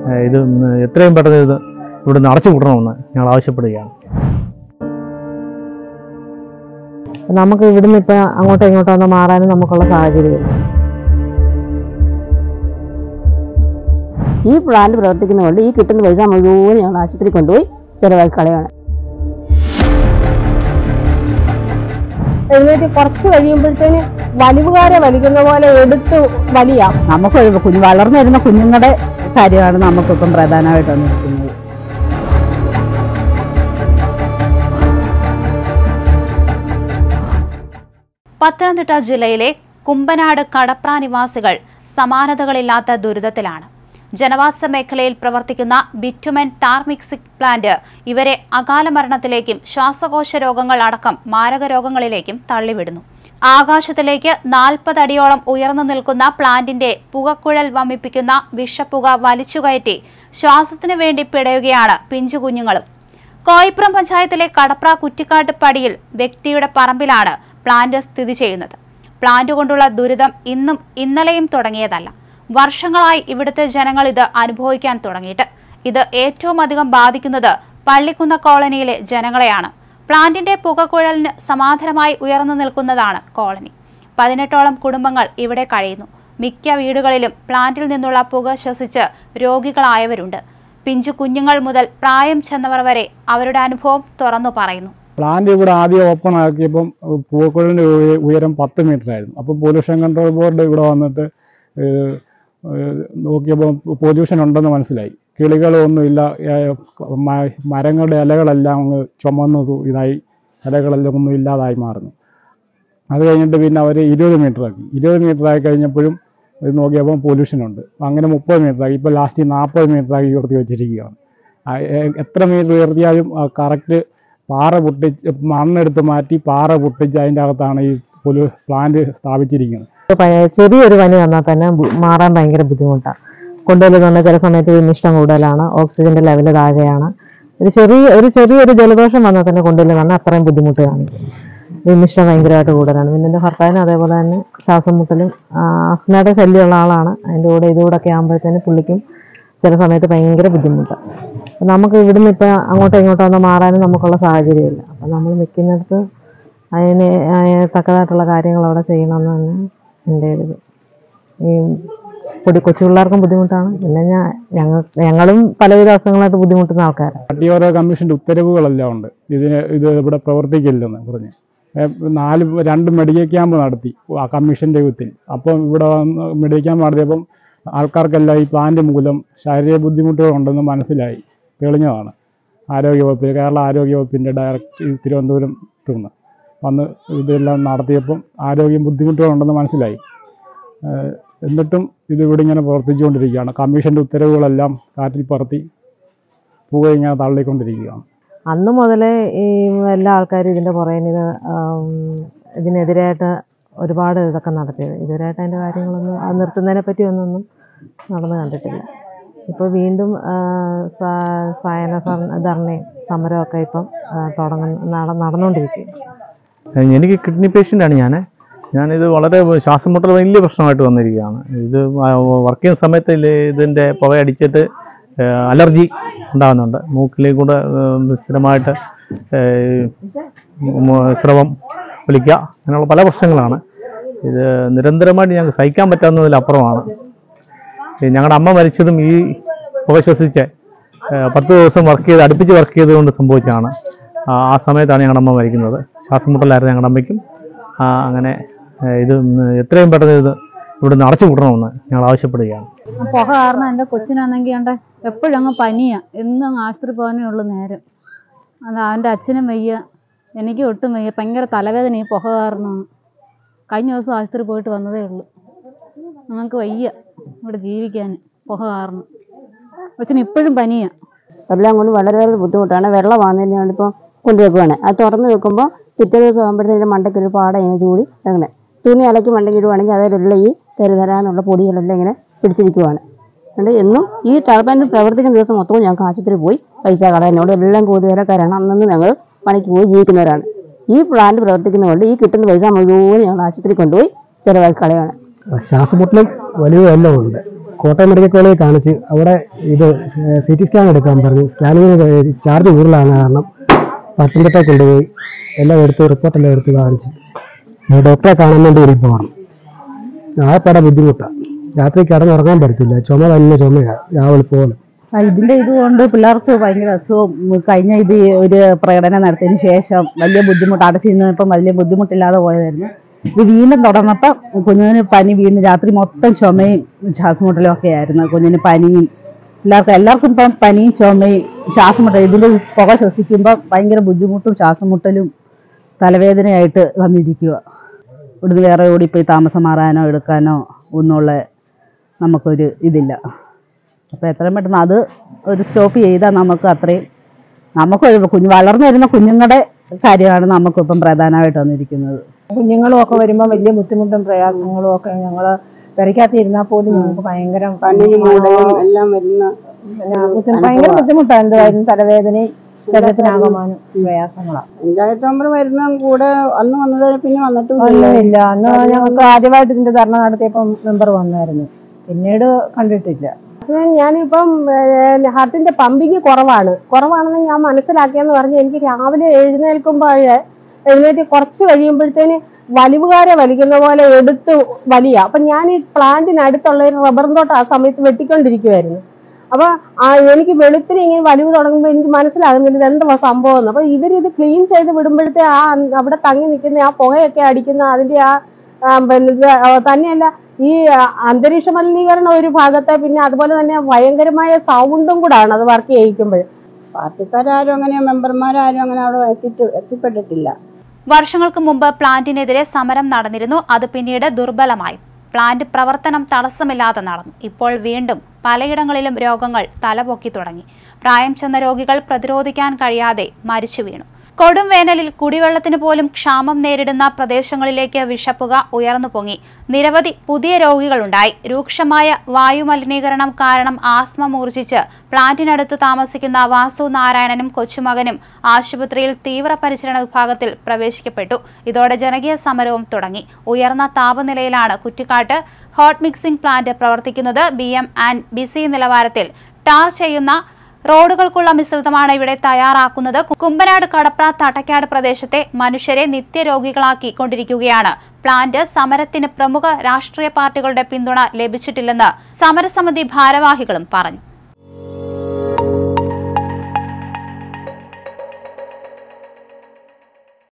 ഏഹ് ഇത് ഇന്ന് എത്രയും പെട്ടെന്ന് ഇത് ഇവിടെ നിന്ന് അടച്ചു കൂട്ടണമെന്ന് ഞങ്ങൾ ആവശ്യപ്പെടുകയാണ് നമുക്ക് ഇവിടുന്ന് ഇപ്പൊ അങ്ങോട്ടോ ഇങ്ങോട്ടോ ഒന്ന് മാറാനും നമുക്കുള്ള സാഹചര്യമില്ല ഈ പ്ലാന്റ് പ്രവർത്തിക്കുന്നതുകൊണ്ട് ഈ കിട്ടുന്ന പൈസ മുഴുവൻ ഞങ്ങൾ ആശുപത്രി കൊണ്ടുപോയി ചെലവാക്കി കളയാണ് എഴുന്നേറ്റ് കുറച്ച് കഴിയുമ്പോഴത്തേന് വലിവുകാരെ വലിക്കുന്ന പോലെ എടുത്ത് വലിയാം നമുക്ക് കുഞ്ഞു വളർന്നു വരുന്ന കുഞ്ഞുങ്ങളുടെ കാര്യമാണ് നമുക്കിപ്പം പ്രധാനമായിട്ട് വന്നിരിക്കുന്നത് പത്തനംതിട്ട ജില്ലയിലെ കുമ്പനാട് കടപ്ര നിവാസികൾ സമാനതകളില്ലാത്ത ദുരിതത്തിലാണ് ജനവാസ മേഖലയിൽ പ്രവർത്തിക്കുന്ന ബിറ്റുമെൻ ടാർ മിക്സിംഗ് പ്ലാന്റ് ഇവരെ അകാല മരണത്തിലേക്കും ശ്വാസകോശ രോഗങ്ങൾ അടക്കം മാരക രോഗങ്ങളിലേക്കും തള്ളിവിടുന്നു ആകാശത്തിലേക്ക് നാൽപ്പത് അടിയോളം ഉയർന്നു നിൽക്കുന്ന പ്ലാന്റിന്റെ പുകക്കുഴൽ വമിപ്പിക്കുന്ന വിഷപ്പുക വലിച്ചുകയറ്റി ശ്വാസത്തിനു വേണ്ടി പിടയുകയാണ് പിഞ്ചുകുഞ്ഞുങ്ങളും കോയിപ്പുറം പഞ്ചായത്തിലെ കടപ്ര കുറ്റിക്കാട്ട് പടിയിൽ വ്യക്തിയുടെ പറമ്പിലാണ് പ്ലാന്റ് സ്ഥിതി ചെയ്യുന്നത് പ്ലാന്റ് കൊണ്ടുള്ള ദുരിതം ഇന്നും ഇന്നലെയും തുടങ്ങിയതല്ല വർഷങ്ങളായി ഇവിടുത്തെ ജനങ്ങൾ ഇത് അനുഭവിക്കാൻ തുടങ്ങിയിട്ട് ഇത് ഏറ്റവും അധികം ബാധിക്കുന്നത് പള്ളിക്കുന്ന കോളനിയിലെ ജനങ്ങളെയാണ് പ്ലാന്റിന്റെ പുകക്കുഴലിന് സമാന്തരമായി ഉയർന്നു നിൽക്കുന്നതാണ് കോളനി പതിനെട്ടോളം കുടുംബങ്ങൾ ഇവിടെ കഴിയുന്നു മിക്ക വീടുകളിലും പ്ലാന്റിൽ നിന്നുള്ള പുക ശ്വസിച്ച് രോഗികളായവരുണ്ട് പിഞ്ചു കുഞ്ഞുങ്ങൾ മുതൽ പ്രായം ചെന്നവർ വരെ അവരുടെ അനുഭവം തുറന്നു പറയുന്നു പ്ലാന്റ് ഇവിടെ ആദ്യം ഓപ്പൺ ആക്കിയപ്പം പൂക്കുഴലിൻ്റെ ഉയരം പത്ത് മീറ്റർ ആയിരുന്നു അപ്പം പൊല്യൂഷൻ കൺട്രോൾ ബോർഡ് ഇവിടെ വന്നിട്ട് ഏഹ്, ഏഹ്, നോക്കിയപ്പോൾ പൊല്യൂഷൻ ഉണ്ടെന്ന് മനസ്സിലായി കിളികളൊന്നുമില്ല ഏഹ്, മ- മരങ്ങളുടെ ഇലകളെല്ലാം അങ്ങ് ചുമന്ന് തു- ഇതായി ഇലകളെല്ലാം ഒന്നും ഇല്ലാതായി മാറുന്നു അത് കഴിഞ്ഞിട്ട് പിന്നെ അവർ ഇരുപത് മീറ്റർ ആക്കി ഇരുപത് മീറ്റർ ആയി കഴിഞ്ഞപ്പോഴും ഇത് നോക്കിയപ്പോൾ പൊല്യൂഷൻ ഉണ്ട് അങ്ങനെ മുപ്പത് മീറ്റർ ആക്കി ഇപ്പോൾ ലാസ്റ്റ് നാൽപ്പത് മീറ്റർ ആക്കി ഉയർത്തി വെച്ചിരിക്കുകയാണ് ആ, എ- എത്ര മീറ്റർ ഉയർത്തിയാലും കറക്റ്റ് പാറ പൊട്ടിച്ച് മണ്ണെടുത്ത് മാറ്റി പാറ പൊട്ടിച്ച് അതിൻ്റെ അകത്താണ് ഈ പൊലു പ്ലാന്റ് സ്ഥാപിച്ചിരിക്കുന്നത് ഇപ്പൊ പയ- ചെറിയൊരു പനി വന്നാൽ തന്നെ ബു- മാറാൻ ഭയങ്കര ബുദ്ധിമുട്ടാണ് കൊണ്ടുവരുന്ന പറഞ്ഞാൽ ചില സമയത്ത് വിമിഷ്ടം കൂടുതലാണ് ഓക്സിജന്റെ ലെവൽ താഴെയാണ് ഒരു ചെറിയ ഒരു ചെറിയൊരു ജലദോഷം വന്നാൽ തന്നെ കൊണ്ടുവരുന്ന പറഞ്ഞാൽ അത്രയും ബുദ്ധിമുട്ട് കാണിക്കും വിമിഷ്ടം ഭയങ്കരമായിട്ട് കൂടുതലാണ് പിന്നെ എൻ്റെ ഭർത്താവിന് അതേപോലെ തന്നെ ശ്വാസം മുട്ടലും ആ, ആസ്മയുടെ ശല്യമുള്ള ആളാണ് അതിൻ്റെ കൂടെ ഇതുകൂടെ ആകുമ്പോഴത്തേന് പുള്ളിക്കും ചില സമയത്ത് ഭയങ്കര ബുദ്ധിമുട്ടാണ് അപ്പം നമുക്ക് ഇവിടുന്ന് ഇപ്പം അങ്ങോട്ടോ ഇങ്ങോട്ടോ ഒന്ന് മാറാനും നമുക്കുള്ള സാഹചര്യമില്ല അപ്പം നമ്മൾ നിൽക്കുന്നിടത്ത് അതിന് അതിന് തക്കതായിട്ടുള്ള കാര്യങ്ങൾ അവിടെ ചെയ്യണമെന്ന് തന്നെ എൻ്റെ ഒരു ഇത് ഈ പൊടി കൊച്ചു പിള്ളേർക്കും ബുദ്ധിമുട്ടാണ് പിന്നെ ഞാൻ ഞങ്ങൾ ഞങ്ങളും പലവിധ അസുഖങ്ങളായിട്ട് ബുദ്ധിമുട്ടുന്ന ആൾക്കാരാണ് പട്ടിയോര കമ്മീഷൻ്റെ ഉത്തരവുകളെല്ലാം ഉണ്ട് ഇതിന് ഇത് ഇവിടെ പ്രവർത്തിക്കില്ലെന്ന് പറഞ്ഞ് ഏ, നാല് രണ്ട് മെഡിക്കൽ ക്യാമ്പ് നടത്തി ആ കമ്മീഷൻ്റെ യുത്തിൽ അപ്പം ഇവിടെ വന്ന് മെഡിക്കൽ ക്യാമ്പ് നടത്തിയപ്പം ആൾക്കാർക്കെല്ലാം ഈ പ്ലാന്റ് മൂലം ശാരീരിക ബുദ്ധിമുട്ടുകളുണ്ടെന്ന് മനസ്സിലായി തെളിഞ്ഞതാണ് ആരോഗ്യവകുപ്പിൽ കേരള ആരോഗ്യവകുപ്പിൻ്റെ ഡയറക്റ്റ് തിരുവനന്തപുരത്ത് നിന്ന് വന്ന് ഇതെല്ലാം നടത്തിയപ്പം ആരോഗ്യ ബുദ്ധിമുട്ടുകളുണ്ടെന്ന് മനസ്സിലായി ഏഹ് എന്നിട്ടും ഇത് ഇവിടെ ഇങ്ങനെ പ്രവർത്തിച്ചുകൊണ്ടിരിക്കുകയാണ് കമ്മീഷൻ്റെ ഉത്തരവുകളെല്ലാം കാറ്റിൽ പറത്തി പുക ഇങ്ങനെ തള്ളിക്കൊണ്ടിരിക്കുകയാണ് അന്ന് മുതലേ ഈ എല്ലാ ആൾക്കാരും ഇതിൻ്റെ പുറകിൽ ഇത് ആം, ഇതിനെതിരായിട്ട് ഒരുപാട് ഇതൊക്കെ നടത്തിയത് ഇതുവരെയായിട്ട് അതിൻ്റെ കാര്യങ്ങളൊന്നും അത് നിർത്തുന്നതിനെ പറ്റി ഒന്നൊന്നും നടന്നു കണ്ടിട്ടില്ല ഇപ്പോൾ വീണ്ടും ആ, സ- സായന സർ- ധർണയും സമരമൊക്കെ ഇപ്പം ആ, തുടങ്ങുന്ന നട നടന്നുകൊണ്ടിരിക്കുകയാണ് ഏഹ് എനിക്ക് കിഡ്നി പേഷ്യൻ്റാണ് ഞാൻ ഞാനിത് വളരെ ശ്വാസം മുട്ടൽ വലിയ പ്രശ്നമായിട്ട് വന്നിരിക്കുകയാണ് ഇത് വർക്ക് ചെയ്യുന്ന സമയത്ത് ഇല്ലേ ഇതിൻ്റെ പുകയടിച്ചിട്ട് ഏഹ് അലർജി ഉണ്ടാകുന്നുണ്ട് മൂക്കിലേക്ക് കൂടെ ഏഹ് സ്ഥിരമായിട്ട് ഏഹ് മ- സ്രവം വലിക്കുക അങ്ങനെയുള്ള പല പ്രശ്നങ്ങളാണ് ഇത് നിരന്തരമായിട്ട് ഞങ്ങൾക്ക് സഹിക്കാൻ പറ്റാവുന്നതിലപ്പുറമാണ് ഈ ഞങ്ങളുടെ അമ്മ മരിച്ചതും ഈ പുക ശ്വസിച്ച് ഏഹ് പത്ത് ദിവസം വർക്ക് ചെയ്ത് അടുപ്പിച്ച് വർക്ക് ചെയ്തുകൊണ്ട് സംഭവിച്ചതാണ് ആ ആ സമയത്താണ് ഞങ്ങളുടെ അമ്മ മരിക്കുന്നത് ശ്വാസം മുട്ടലായിരുന്നു ഞങ്ങളുടെ അമ്മയ്ക്കും ആ, അങ്ങനെ ഏഹ് ഇത് ഇന്ന് എത്രയും പെട്ടെന്ന് ഇത് ഇവിടെ നിന്ന് അടച്ചു കൂട്ടണമെന്ന് ഞങ്ങൾ ആവശ്യപ്പെടുകയാണ് പുക കാരണം എൻ്റെ കൊച്ചിനാണെങ്കിൽ ഉണ്ട് എപ്പോഴും അങ്ങ് പനിയാ എന്നും അങ്ങ് ആശുപത്രി പോകാനേ ഉള്ളൂ നേരം അത് അവൻ്റെ അച്ഛനും വയ്യ എനിക്ക് ഒട്ടും വയ്യ ഭയങ്കര തലവേദന ഈ പുക കാരണമാണ് കഴിഞ്ഞ ദിവസം ആശുപത്രി പോയിട്ട് വന്നതേ ഉള്ളൂ ഞങ്ങൾക്ക് വയ്യ ഇവിടെ ജീവിക്കാൻ പുക കാരണം കൊച്ചിന് ഇപ്പോഴും പനിയാ എല്ലാം കൊണ്ട് വളരെ വളരെ ബുദ്ധിമുട്ടാണ് വെള്ളം വന്നതിന് ഇപ്പോൾ കൊണ്ടുവെക്കുവാണ് അത് തുറന്ന് വെക്കുമ്പോൾ പിറ്റേ ദിവസം ആകുമ്പോഴത്തേക്കും മണ്ടയ്ക്ക് ഒരു പാട ഇങ്ങനെ ചൂടി അങ്ങനെ തുണി അലക്കി മണ്ടയ്ക്ക് ഇടുവാണെങ്കിൽ അതിലെല്ലാം ഈ തരുതരാനുള്ള പൊടികളെല്ലാം ഇങ്ങനെ പിടിച്ചിരിക്കുവാണ് അതുകൊണ്ട് എന്നും ഈ ടർബൈൻ പ്രവർത്തിക്കുന്ന ദിവസം മൊത്തവും ഞങ്ങൾക്ക് ആശുപത്രി പോയി പൈസ കളയാനോട് എല്ലാം കൂലിവേലക്കാരാണ് അന്നന്ന് ഞങ്ങൾ പണിക്ക് പോയി ജീവിക്കുന്നവരാണ് ഈ പ്ലാന്റ് പ്രവർത്തിക്കുന്നതുകൊണ്ട് ഈ കിട്ടുന്ന പൈസ മുഴുവൻ ഞങ്ങൾ ആശുപത്രി കൊണ്ടുപോയി ചിലവാക്കി കളയാണ് ശ്വാസമുട്ടലും വലിയ എല്ലാം ഉണ്ട് കോട്ടയം മെഡിക്കൽ കോളേജിൽ കാണിച്ച് അവിടെ ഇത് സി ടി സ്കാൻ എടുക്കാൻ പറഞ്ഞു സ്കാനിങ്ങിന് ചാർജ് കൂടുതലാണ് കാരണം പത്തനംതിട്ട കൊണ്ടുപോയി എല്ലാം എടുത്ത് റിപ്പോർട്ടെല്ലാം എടുത്ത് കാണിച്ച് ഇനി ഡോക്ടറെ കാണാൻ വേണ്ടി ഒരു പോകണം ആ പട ബുദ്ധിമുട്ടാണ് രാത്രി കിടന്നുറങ്ങാൻ പറ്റത്തില്ല ചുമ തന്നെ ചുമയാണ് രാവിലെ പോലെ ആ, ഇതിന്റെ ഇതുകൊണ്ട് പിള്ളേർക്ക് ഭയങ്കര അസുഖം ഉം, കഴിഞ്ഞ ഇത് ഈ ഒരു പ്രകടനം നടത്തിയതിന് ശേഷം വലിയ ബുദ്ധിമുട്ട് അടച്ചിരുന്നപ്പം വലിയ ബുദ്ധിമുട്ടില്ലാതെ പോയതായിരുന്നു ഇത് വീണ്ടും തുടർന്നപ്പം കുഞ്ഞിന് പനി വീണ്ടും രാത്രി മൊത്തം ചുമയും ശ്വാസമുട്ടലും ഒക്കെ ആയിരുന്നു കുഞ്ഞിന് പനിയും എല്ലാവർക്കും എല്ലാവർക്കും ഇപ്പം പനിയും ചുമയും ശ്വാസമുട്ടലും ഇതിന്റെ പുക ശ്വസിക്കുമ്പോൾ ഭയങ്കര ബുദ്ധിമുട്ടും ശ്വാസമുട്ടലും തലവേദനയായിട്ട് വന്നിരിക്കുക ഇവിടുന്ന് വേറെ ഓടിപ്പോയി താമസം മാറാനോ എടുക്കാനോ ഒന്നുള്ള നമുക്കൊരു ഇതില്ല അപ്പോൾ എത്രയും പെട്ടെന്ന് അത് ഒരു സ്റ്റോപ്പ് ചെയ്താൽ നമുക്ക് അത്രയും നമുക്ക് ഒരു കുഞ്ഞ് വളർന്നു വരുന്ന കുഞ്ഞുങ്ങളുടെ കാര്യമാണ് നമുക്കിപ്പം പ്രധാനമായിട്ട് വന്നിരിക്കുന്നത് കുഞ്ഞുങ്ങളും ഒക്കെ വരുമ്പോൾ വലിയ ബുദ്ധിമുട്ടും പ്രയാസങ്ങളും ഒക്കെ ഞങ്ങൾ പെരയ്ക്കകത്ത് ഇരുന്നാൽ പോലും ഞങ്ങൾക്ക് ഭയങ്കര പനിയും മൂടലും എല്ലാം വരുന്ന പിന്നെ ബുദ്ധി- ഭയങ്കര ബുദ്ധിമുട്ടാണ് എന്തുവായിരുന്നു തലവേദനയും ശരീരത്തിനാകമാനം പ്രയാസങ്ങളാണ് പഞ്ചായത്ത് മെമ്പർ വരുന്ന കൂടെ അന്ന് വന്നത് പിന്നെ വന്നിട്ടും ഒന്നുമില്ല അന്ന് ഞങ്ങൾക്ക് ആദ്യമായിട്ട് ഇതിന്റെ ധർണ നടത്തിയപ്പം മെമ്പർ വന്നായിരുന്നു പിന്നീട് കണ്ടിട്ടില്ല ഞാനിപ്പം ഹാർട്ടിന്റെ പമ്പിങ് കുറവാണ് കുറവാണെന്ന് ഞാൻ മനസ്സിലാക്കിയെന്ന് പറഞ്ഞാൽ എനിക്ക് രാവിലെ എഴുന്നേൽക്കുമ്പോൾ എഴുന്നേറ്റ് കുറച്ച് കഴിയുമ്പോഴത്തേന് വലിവുകാരെ വലിക്കുന്ന പോലെ എടുത്ത് വലിയ അപ്പൊ ഞാൻ ഈ പ്ലാന്റിനടുത്തുള്ള ഒരു റബ്ബറും തോട്ടം ആ സമയത്ത് വെട്ടിക്കൊണ്ടിരിക്കുവായിരുന്നു അപ്പൊ ആ എനിക്ക് വെളുപ്പിന് ഇങ്ങനെ വലിവ് തുടങ്ങുമ്പോൾ എനിക്ക് മനസ്സിലാകുന്നില്ല ഇത് എന്തുവാ സംഭവം എന്ന് അപ്പൊ ഇവരിത് ക്ലീൻ ചെയ്ത് വിടുമ്പോഴത്തെ ആ അവിടെ തങ്ങി നിൽക്കുന്ന ആ പുകയൊക്കെ അടിക്കുന്ന അതിന്റെ ആ ആ, പിന്നെ ഇത് ആ, തന്നെയല്ല ഈ ആ, അന്തരീക്ഷ മലിനീകരണം ഒരു ഭാഗത്തെ പിന്നെ അതുപോലെ തന്നെ ഭയങ്കരമായ സൗണ്ടും കൂടാണ് അത് വർക്ക് ചെയ്യിക്കുമ്പോൾ പാർട്ടിക്കാരും അങ്ങനെ മെമ്പർമാരും അങ്ങനെ അവിടെ എത്തിയിട്ട് എത്തിപ്പെട്ടിട്ടില്ല വർഷങ്ങൾക്ക് മുമ്പ് പ്ലാന്റിനെതിരെ സമരം നടന്നിരുന്നു അത് പിന്നീട് ദുർബലമായി പ്ലാന്റ് പ്രവർത്തനം തടസ്സമില്ലാതെ നടന്നു ഇപ്പോൾ വീണ്ടും പലയിടങ്ങളിലും രോഗങ്ങൾ തലപൊക്കി തുടങ്ങി പ്രായം ചെന്ന രോഗികൾ പ്രതിരോധിക്കാൻ കഴിയാതെ മരിച്ചു വീണു കൊടും വേനലിൽ കുടിവെള്ളത്തിന് പോലും ക്ഷാമം നേരിടുന്ന പ്രദേശങ്ങളിലേക്ക് വിഷപ്പുക ഉയർന്നു പൊങ്ങി നിരവധി പുതിയ രോഗികളുണ്ടായി രൂക്ഷമായ വായുമലിനീകരണം കാരണം ആസ്മ മൂർച്ഛിച്ച് പ്ലാന്റിനടുത്ത് താമസിക്കുന്ന വാസു നാരായണനും കൊച്ചുമകനും ആശുപത്രിയിൽ തീവ്രപരിചരണ വിഭാഗത്തിൽ പ്രവേശിക്കപ്പെട്ടു ഇതോടെ ജനകീയ സമരവും തുടങ്ങി ഉയർന്ന താപനിലയിലാണ് കുറ്റിക്കാട്ട് ഹോട്ട് മിക്സിംഗ് പ്ലാന്റ് പ്രവർത്തിക്കുന്നത് ബി എം ആൻഡ് ബിസി നിലവാരത്തിൽ ടാർ ചെയ്യുന്ന റോഡുകൾക്കുള്ള മിശ്രിതമാണ് ഇവിടെ തയ്യാറാക്കുന്നത് കുമ്പനാട് കടപ്ര തട്ടക്കാട് പ്രദേശത്തെ മനുഷ്യരെ നിത്യരോഗികളാക്കി കൊണ്ടിരിക്കുകയാണ് പ്ലാന്റ് സമരത്തിന് പ്രമുഖ രാഷ്ട്രീയ പാർട്ടികളുടെ പിന്തുണ ലഭിച്ചിട്ടില്ലെന്ന് സമരസമിതി ഭാരവാഹികളും പറഞ്ഞു